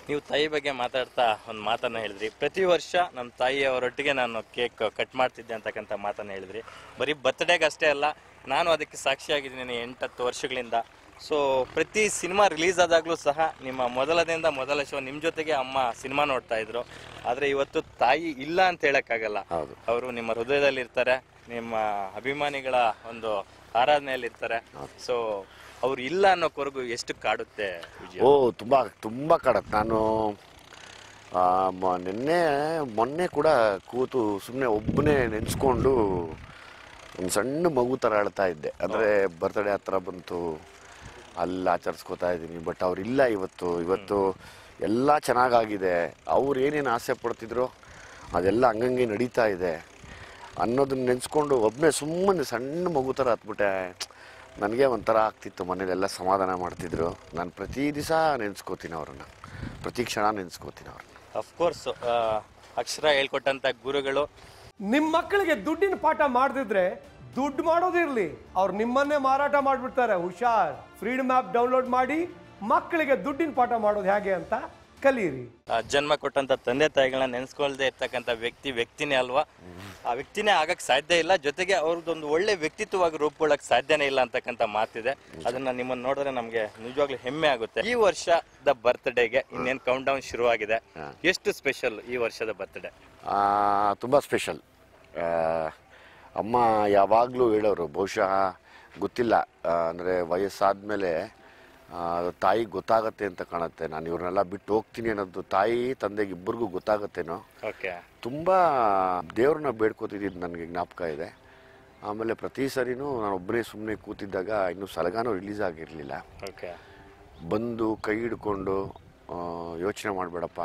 ನೀವು ತಾಯಿ ಬಗ್ಗೆ ಮಾತಾಡ್ತಾ ಒಂದು ಮಾತನ್ನ ಹೇಳಿದ್ರಿ ಪ್ರತಿ ವರ್ಷ ನಮ್ಮ ತಾಯಿಯವರೊಟ್ಟಿಗೆ ನಾನು ಕೇಕ್ ಕಟ್ ಮಾಡ್ತಿದ್ದೆ ಅಂತಕ್ಕಂಥ ಮಾತನ್ನ ಹೇಳಿದ್ರಿ ಬರೀ ಬರ್ತ್ಡೇಗೆ ಅಷ್ಟೇ ಅಲ್ಲ ನಾನು ಅದಕ್ಕೆ ಸಾಕ್ಷಿಯಾಗಿದ್ದೀನಿ ಎಂಟತ್ತು ವರ್ಷಗಳಿಂದ ಸೊ ಪ್ರತಿ ಸಿನಿಮಾ ರಿಲೀಸ್ ಆದಾಗಲೂ ಸಹ ನಿಮ್ಮ ಮೊದಲದಿಂದ ಮೊದಲ ಶೋ ನಿಮ್ಮ ಜೊತೆಗೆ ಅಮ್ಮ ಸಿನಿಮಾ ನೋಡ್ತಾ ಇದ್ರು ಆದರೆ ಇವತ್ತು ತಾಯಿ ಇಲ್ಲ ಅಂತ ಹೇಳಕ್ಕಾಗಲ್ಲ ಹೌದು. ಅವರು ನಿಮ್ಮ ಹೃದಯದಲ್ಲಿ ಇರ್ತಾರೆ ನಿಮ್ಮ ಅಭಿಮಾನಿಗಳ ಒಂದು ಆರಾಧನೆಯಲ್ಲಿ ಇರ್ತಾರೆ ಸೊ ಅವ್ರು ಇಲ್ಲ ಅನ್ನೋಕ್ವರೆಗೂ ಎಷ್ಟು ಕಾಡುತ್ತೆ ವಿಜಯ ಓ ತುಂಬ ತುಂಬ ಕಡತ್ ನಾನು ಆ, ಮ- ನಿನ್ನೆ ಮೊನ್ನೆ ಕೂಡ ಕೂತು ಸುಮ್ಮನೆ ಒಬ್ಬನೇ ನೆನೆಸ್ಕೊಂಡು ಒಂದು ಸಣ್ಣ ಮಗು ಥರ ಅಳ್ತಾ ಇದ್ದೆ ಅಂದರೆ ಬರ್ತಡೇ ಹತ್ರ ಬಂತು ಅಲ್ಲಿ ಆಚರಿಸ್ಕೋತಾ ಇದ್ದೀನಿ ಬಟ್ ಅವ್ರಿಲ್ಲ ಇವತ್ತು ಇವತ್ತು ಎಲ್ಲ ಚೆನ್ನಾಗಾಗಿದೆ ಅವ್ರು ಏನೇನು ಆಸೆ ಪಡ್ತಿದ್ರು ಅದೆಲ್ಲ ಹಂಗಂಗೆ ನಡೀತಾ ಇದೆ ಅನ್ನೋದನ್ನ ನೆನೆಸ್ಕೊಂಡು ಒಬ್ಬನೇ ಸುಮ್ಮನೆ ಸಣ್ಣ ಮಗು ಥರ ಹತ್ಬಿಟ್ಟೆ ನನಗೆ ಒಂಥರ ಆಗ್ತಿತ್ತು ಮನೇಲೆಲ್ಲ ಸಮಾಧಾನ ಮಾಡ್ತಿದ್ರು ನಾನು ಪ್ರತಿ ದಿವಸ ನೆನೆಸ್ಕೋತೀನಿ ಅವ್ರನ್ನ ಪ್ರತಿ ಕ್ಷಣ ನೆನೆಸ್ಕೋತೀನಿ ಅವ್ರನ್ನ ಅಫ್ಕೋರ್ಸ್ ಅಕ್ಷರ ಹೇಳ್ಕೊಟ್ಟಂತ ಗುರುಗಳು ನಿಮ್ಮ ಮಕ್ಕಳಿಗೆ ದುಡ್ಡಿನ ಪಾಠ ಮಾಡದಿದ್ರೆ ದುಡ್ಡು ಮಾಡೋದಿರ್ಲಿ ಅವ್ರು ನಿಮ್ಮನ್ನೇ ಮಾರಾಟ ಮಾಡಿಬಿಡ್ತಾರೆ ಹುಷಾರ್ ಫ್ರೀಡಮ್ ಆ್ಯಪ್ ಡೌನ್ಲೋಡ್ ಮಾಡಿ ಮಕ್ಕಳಿಗೆ ದುಡ್ಡಿನ ಪಾಠ ಮಾಡೋದು ಹೇಗೆ ಅಂತ ಕಲೀರಿ ಆ, ಜನ್ಮ ಕೊಟ್ಟಂತ ತಂದೆ ತಾಯಿಗಳನ್ನ ನೆನೆಸ್ಕೊಳ್ದೆ ಇರ್ತಕ್ಕಂಥ ವ್ಯಕ್ತಿ ವ್ಯಕ್ತಿನೇ ಅಲ್ವಾ ಆ ವ್ಯಕ್ತಿನೇ ಆಗಕ್ ಸಾಧ್ಯ ಇಲ್ಲ ಜೊತೆಗೆ ಅವ್ರದ್ದೊಂದು ಒಳ್ಳೆ ವ್ಯಕ್ತಿತ್ವವಾಗಿ ರೂಪುಗೊಳ್ಳಕ್ ಸಾಧ್ಯನೇ ಇಲ್ಲ ಅಂತಕ್ಕಂಥ ಮಾತಿದೆ ಅದನ್ನ ನಿಮ್ಮನ್ನ ನೋಡಿದ್ರೆ ನಮ್ಗೆ ನಿಜವಾಗ್ಲೂ ಹೆಮ್ಮೆ ಆಗುತ್ತೆ ಈ ವರ್ಷದ ಬರ್ತ್ಡೇಗೆ ಇನ್ನೇನ್ ಕೌಂಟ್ ಡೌನ್ ಶುರುವಾಗಿದೆ ಎಷ್ಟು ಸ್ಪೆಷಲ್ ಈ ವರ್ಷದ ಬರ್ತ್ಡೇ ತುಂಬ ಸ್ಪೆಷಲ್ ಅಮ್ಮ ಯಾವಾಗಲೂ ಹೇಳೋರು ಬಹುಶಃ ಗೊತ್ತಿಲ್ಲ ಅಂದರೆ ವಯಸ್ಸಾದಮೇಲೆ ತಾಯಿಗೆ ಗೊತ್ತಾಗತ್ತೆ ಅಂತ ಕಾಣುತ್ತೆ ನಾನು ಇವ್ರನ್ನೆಲ್ಲ ಬಿಟ್ಟು ಹೋಗ್ತೀನಿ ಅನ್ನೋದು ತಾಯಿ ತಂದೆಗೆ ಇಬ್ಬರಿಗೂ ಗೊತ್ತಾಗತ್ತೇನೋ ಓಕೆ ತುಂಬ ದೇವ್ರನ್ನ ಬೇಡ್ಕೋತಿದ್ದು ನನಗೆ ಜ್ಞಾಪಕ ಇದೆ ಆಮೇಲೆ ಪ್ರತಿ ಸರಿನೂ ನಾನು ಒಬ್ಬನೇ ಸುಮ್ಮನೆ ಕೂತಿದ್ದಾಗ ಇನ್ನೂ ಸಲಗಾನೂ ರಿಲೀಸ್ ಆಗಿರಲಿಲ್ಲ ಓಕೆ ಬಂದು ಕೈ ಹಿಡ್ಕೊಂಡು ಯೋಚನೆ ಮಾಡಬೇಡಪ್ಪ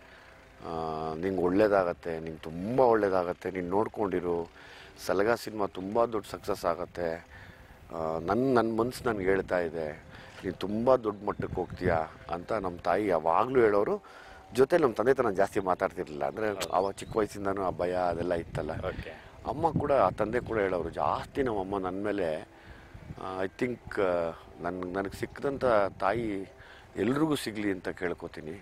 ನಿಂಗೆ ಒಳ್ಳೇದಾಗತ್ತೆ ನಿಂಗೆ ತುಂಬ ಒಳ್ಳೇದಾಗತ್ತೆ ನೀನು ನೋಡ್ಕೊಂಡಿರು ಸಲಗ ಸಿನಿಮಾ ತುಂಬ ದೊಡ್ಡ ಸಕ್ಸಸ್ ಆಗುತ್ತೆ ನನ್ನ ನನ್ನ ಮನ್ಸು ನನಗೆ ಹೇಳ್ತಾ ಇದೆ ನೀನು ತುಂಬ ದೊಡ್ಡ ಮಟ್ಟಕ್ಕೆ ಹೋಗ್ತೀಯಾ ಅಂತ ನಮ್ಮ ತಾಯಿ ಯಾವಾಗಲೂ ಹೇಳೋರು ಜೊತೆ ನಮ್ಮ ತಂದೆ ತಾನು ಜಾಸ್ತಿ ಮಾತಾಡ್ತಿರ್ಲಿಲ್ಲ ಅಂದರೆ ಅವಾಗ ಚಿಕ್ಕ ವಯಸ್ಸಿಂದನೂ ಆ ಭಯ ಅದೆಲ್ಲ ಇತ್ತಲ್ಲ ಓಕೆ ಅಮ್ಮ ಕೂಡ ಆ ತಂದೆ ಕೂಡ ಹೇಳೋರು ಜಾಸ್ತಿ ನಮ್ಮ ಅಮ್ಮ ನನ್ನ ಮೇಲೆ ಐ ಥಿಂಕ್ ನನ್ ನನಗೆ ಸಿಕ್ಕಿದಂಥ ತಾಯಿ ಎಲ್ರಿಗೂ ಸಿಗಲಿ ಅಂತ ಕೇಳ್ಕೊತೀನಿ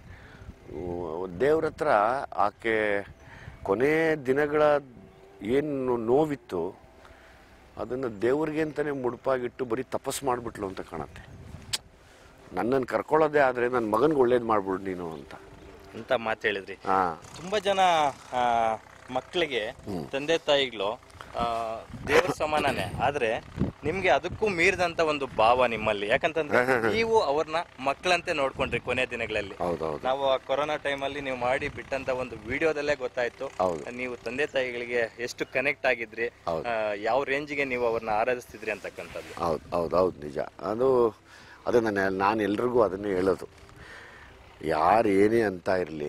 ದೇವ್ರ ಹತ್ರ ಆಕೆ ಕೊನೆ ದಿನಗಳ ಏನು ನೋವಿತ್ತು ಅದನ್ನು ದೇವ್ರಿಗೆ ಅಂತಲೇ ಮುಡುಪಾಗಿಟ್ಟು ಬರೀ ತಪಸ್ಸು ಮಾಡಿಬಿಟ್ಲು ಅಂತ ಕಾಣುತ್ತೆ ನನ್ನನ್ನು ಕರ್ಕೊಳ್ಳೋದೇ ಆದರೆ ನನ್ನ ಮಗನಿಗೆ ಒಳ್ಳೇದು ಮಾಡ್ಬಿಡು ನೀನು ಅಂತ ಅಂತ ಮಾತು ಹೇಳಿದ್ರಿ ಹಾಂ ತುಂಬಾ ಜನ ಆ, ಮಕ್ಕಳಿಗೆ ತಂದೆ ತಾಯಿಗಳು ಆ, ದೇವ್ರ ಸಮಾನನೇ ಆದ್ರೆ ನಿಮ್ಗೆ ಅದಕ್ಕೂ ಮೀರಿದಂತ ಒಂದು ಭಾವ ನಿಮ್ಮಲ್ಲಿ ಯಾಕಂತಂದ್ರೆ ನೀವು ಅವ್ರನ್ನ ಮಕ್ಕಳಂತೆ ನೋಡ್ಕೊಂಡ್ರಿ ಕೊನೆ ದಿನಗಳಲ್ಲಿ ಹೌದೌದು ನಾವು ಆ ಕೊರೋನಾ ಟೈಮಲ್ಲಿ ನೀವು ಮಾಡಿ ಬಿಟ್ಟಂತ ಒಂದು ವಿಡಿಯೋದಲ್ಲೇ ಗೊತ್ತಾಯ್ತು ಹೌದು. ನೀವು ತಂದೆ ತಾಯಿಗಳಿಗೆ ಎಷ್ಟು ಕನೆಕ್ಟ್ ಆಗಿದ್ರಿ ಹೌದು. ಆ, ಯಾವ ರೇಂಜ್ಗೆ ನೀವು ಅವ್ರನ್ನ ಆರಾಧಿಸ್ತಿದ್ರಿ ಅಂತಕ್ಕಂಥದ್ದು ಹೌದು ಹೌದು ಹೌದು ನಿಜ ಅದು ಅದೇ ನಾನು ನಾನು ಎಲ್ರಿಗೂ ಅದನ್ನೇ ಹೇಳೋದು ಯಾರು ಏನೇ ಅಂತ ಇರಲಿ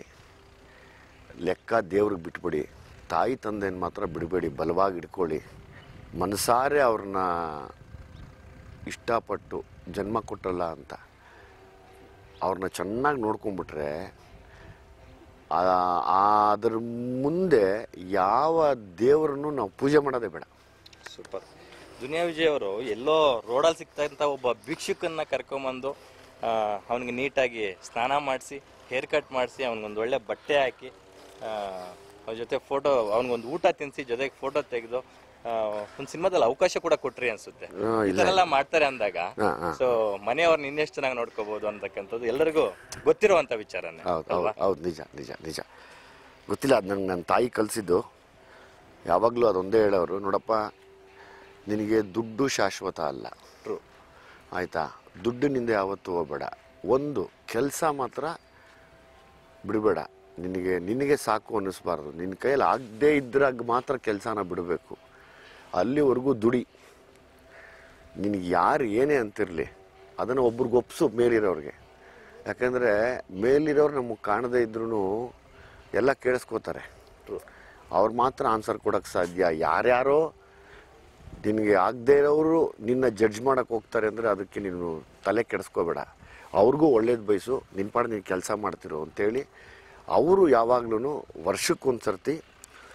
ಲೆಕ್ಕ ದೇವ್ರಿಗೆ ಬಿಟ್ಬಿಡಿ ತಾಯಿ ತಂದೆನ ಮಾತ್ರ ಬಿಡಬೇಡಿ ಬಲವಾಗಿ ಇಟ್ಕೊಳ್ಳಿ ಮನಸಾರೆ ಅವ್ರನ್ನ ಇಷ್ಟಪಟ್ಟು ಜನ್ಮ ಕೊಟ್ಟಲ್ಲ ಅಂತ ಅವ್ರನ್ನ ಚೆನ್ನಾಗಿ ನೋಡ್ಕೊಂಬಿಟ್ರೆ ಆ- ಅದ್ರ ಮುಂದೆ ಯಾವ ದೇವರನ್ನು ನಾವು ಪೂಜೆ ಮಾಡೋದೇ ಬೇಡ ಸೂಪರ್ ದುನಿಯಾ ವಿಜಯ್ ಅವರು ಎಲ್ಲೋ ರೋಡಲ್ಲಿ ಸಿಗ್ತಂತ ಒಬ್ಬ ಭಿಕ್ಷುಕನ್ನ ಕರ್ಕೊಂಬಂದು ಅವನಿಗೆ ನೀಟಾಗಿ ಸ್ನಾನ ಮಾಡಿಸಿ ಹೇರ್ ಕಟ್ ಮಾಡಿಸಿ ಅವನಿಗೊಂದು ಒಳ್ಳೆ ಬಟ್ಟೆ ಹಾಕಿ ಅವನ ಜೊತೆ ಫೋಟೋ ಅವನಿಗೊಂದು ಊಟ ತಿನ್ನಿಸಿ ಜೊತೆಗೆ ಫೋಟೋ ತೆಗೆದು ಒಂದು ಸಿನಿಮಾದಲ್ಲಿ ಅವಕಾಶ ಕೂಡ ಕೊಟ್ರಿ ಅನ್ಸುತ್ತೆ ಆ, ಈ ಥರ ಎಲ್ಲ ಮಾಡ್ತಾರೆ ಅಂದಾಗ ಹಾ, ಹಾ. ಸೊ ಮನೆಯವ್ರನ್ನ ಇನ್ನೆಷ್ಟು ಚೆನ್ನಾಗಿ ನೋಡ್ಕೋಬಹುದು ಅಂತಕ್ಕಂಥದ್ದು ಎಲ್ಲರಿಗೂ ಗೊತ್ತಿರುವಂತ ವಿಚಾರನೇ ಹೌದು ಹೌದು ಹೌದು ನಿಜ ನಿಜ ನಿಜ ಗೊತ್ತಿಲ್ಲ ಅದು ನಂಗೆ ನನ್ನ ತಾಯಿ ಕಲಿಸಿದ್ದು ಯಾವಾಗಲೂ ಅದೊಂದೇ ಹೇಳೋರು ನೋಡಪ್ಪ ನಿನಗೆ ದುಡ್ಡು ಶಾಶ್ವತ ಅಲ್ಲ ಟ್ರೂ ಆಯಿತಾ ದುಡ್ಡಿನಿಂದ ಯಾವತ್ತೂ ಹೋಗ್ಬೇಡ ಒಂದು ಕೆಲಸ ಮಾತ್ರ ಬಿಡಬೇಡ ನಿನಗೆ ನಿನಗೆ ಸಾಕು ಅನ್ನಿಸ್ಬಾರ್ದು ನಿನ್ನ ಕೈಯಲ್ಲಿ ಆಗದೇ ಇದ್ರಾಗ ಮಾತ್ರ ಕೆಲಸನ ಬಿಡಬೇಕು ಅಲ್ಲಿವರೆಗೂ ದುಡಿ ನಿನಗೆ ಯಾರು ಏನೇ ಅಂತಿರಲಿ ಅದನ್ನು ಒಬ್ರಿಗೆ ಒಪ್ಸು ಮೇಲಿರೋರಿಗೆ ಯಾಕಂದರೆ ಮೇಲಿರೋರು ನಮಗೆ ಕಾಣದೇ ಇದ್ರೂ ಎಲ್ಲ ಕೇಳಿಸ್ಕೋತಾರೆ ಅವ್ರು ಮಾತ್ರ ಆನ್ಸರ್ ಕೊಡೋಕ್ಕೆ ಸಾಧ್ಯ ಯಾರ್ಯಾರೋ ನಿನಗೆ ಆಗದೇ ಇರೋರು ನಿನ್ನ ಜಡ್ಜ್ ಮಾಡೋಕ್ಕೆ ಹೋಗ್ತಾರೆ ಅಂದರೆ ಅದಕ್ಕೆ ನೀನು ತಲೆ ಕೆಡಿಸ್ಕೋಬೇಡ ಅವ್ರಿಗೂ ಒಳ್ಳೇದು ಬಯಸು ನಿನ್ನ ಪಾಡು ನೀನು ಕೆಲಸ ಮಾಡ್ತಿರೋ ಅಂತೇಳಿ ಅವರು ಯಾವಾಗ್ಲೂ ವರ್ಷಕ್ಕೊಂದು ಸರ್ತಿ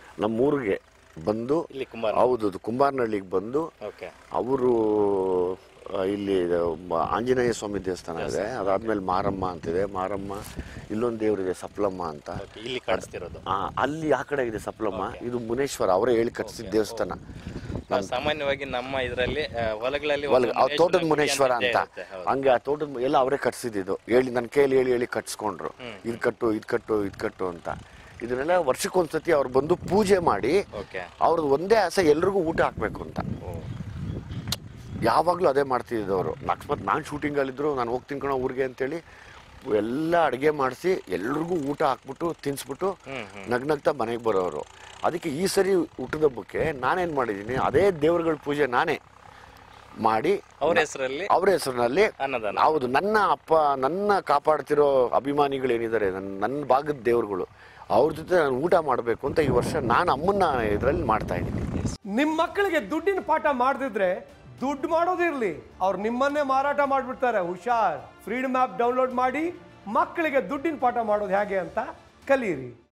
ನಮ್ಮೂರಿಗೆ ಬಂದು ಇಲ್ಲಿ ಕುಮಾರ್ ಹೌದು ಕುಂಬಾರನಹಳ್ಳಿಗೆ ಬಂದು ಓಕೆ ಅವರು ಆ, ಇಲ್ಲಿ ಇದು ಮ- ಆಂಜನೇಯ ಸ್ವಾಮಿ ದೇವಸ್ಥಾನ ಇದೆ ಅದಾದ್ಮೇಲೆ ಮಾರಮ್ಮ ಅಂತಿದೆ ಮಾರಮ್ಮ ಇಲ್ಲೊಂದು ದೇವರಿದೆ ಸಪ್ಲಮ್ಮ ಅಂತ Okay, ಇಲ್ಲಿ ಕಾಣಿಸ್ತಿರೋದು ಆ, ಅಲ್ಲಿ ಆ ಕಡೆ ಇದೆ ಸಪ್ಲಮ್ಮ ಇದು ಮುನೇಶ್ವರ ಅವರೇ ಹೇಳಿ ಕಟ್ಸಿದ ದೇವಸ್ಥಾನ ನಾವು ಸಾಮಾನ್ಯವಾಗಿ ನಮ್ಮ ಇದರಲ್ಲಿ ಹೊಲಗಳಲ್ಲಿ ಹೊಲ ಒಂದು ಆ ತೋಟದ ಗುಡಿ ಮುನೇಶ್ವರ ಇದ್ದೇ ಅಂತ ಇರುತ್ತೆ, ಹೌದು. ಹಂಗೆ ಆ ತೋಟದ ಮು- ಎಲ್ಲ ಅವರೇ ಕಟ್ಸಿದ್ದು ಹೇಳಿ ನನ್ನ ಕೈಯಲ್ಲಿ ಹೇಳಿ ಹೇಳಿ ಕಟ್ಸ್ಕೊಂಡ್ರು ಇದು ಕಟ್ಟು ಇದು ಕಟ್ಟು ಇದು ಕಟ್ಟು ಅಂತ ಇದನ್ನೆಲ್ಲ ವರ್ಷಕ್ಕೊಂದ್ಸತಿ ಅವ್ರು ಬಂದು ಪೂಜೆ ಮಾಡಿ ಓಕೆ ಅವ್ರದ್ದು ಒಂದೇ ಆಸೆ ಎಲ್ರಿಗೂ ಊಟ ಹಾಕ್ಬೇಕು ಅಂತ ಯಾವಾಗಲೂ ಅದೇ ಮಾಡ್ತಿದ್ದವರು ಅಕಸ್ಮಾತ್ ನಾನು ಶೂಟಿಂಗಲ್ಲಿದ್ದರು ನಾನು ಹೋಗ್ತೀನಿ ಕಣೋ ಊರಿಗೆ ಅಂತೇಳಿ ಎಲ್ಲ ಅಡುಗೆ ಮಾಡಿಸಿ ಎಲ್ರಿಗೂ ಊಟ ಹಾಕ್ಬಿಟ್ಟು ತಿನ್ಸ್ಬಿಟ್ಟು ನಗ್ನಗ್ತಾ ಮನೆಗೆ ಬರೋರು ಅದಕ್ಕೆ ಈ ಸರಿ ಊಟದ ಹಬ್ಬಕ್ಕೆ ನಾನೇನು ಮಾಡಿದ್ದೀನಿ ಅದೇ ದೇವರುಗಳ ಪೂಜೆ ನಾನೇ ಮಾಡಿ ಅವ್ರ ಹೆಸರಲ್ಲಿ ಅವ್ರ ಹೆಸರಿನಲ್ಲಿ ಅನ್ನದಾನ ಹೌದು ನನ್ನ ಅಪ್ಪ ನನ್ನ ಕಾಪಾಡ್ತಿರೋ ಅಭಿಮಾನಿಗಳೇನಿದ್ದಾರೆ ನನ್ನ ನನ್ನ ಭಾಗದ ದೇವರುಗಳು ಅವ್ರ ಜೊತೆ ನಾನು ಊಟ ಮಾಡಬೇಕು ಅಂತ ಈ ವರ್ಷ ನಾನು ಅಮ್ಮನ್ನ ಇದರಲ್ಲಿ ಮಾಡ್ತಾ ಇದ್ದೀನಿ ನಿಮ್ಮ ಮಕ್ಕಳಿಗೆ ದುಡ್ಡಿನ ಪಾಠ ಮಾಡದಿದ್ರೆ ದುಡ್ಡು ಮಾಡೋದಿರ್ಲಿ ಅವ್ರು ನಿಮ್ಮನ್ನೇ ಮಾರಾಟ ಮಾಡಿಬಿಡ್ತಾರೆ ಹುಷಾರ್ ಫ್ರೀಡಮ್ ಆ್ಯಪ್ ಡೌನ್ಲೋಡ್ ಮಾಡಿ ಮಕ್ಕಳಿಗೆ ದುಡ್ಡಿನ ಪಾಠ ಮಾಡೋದು ಹೇಗೆ ಅಂತ ಕಲೀರಿ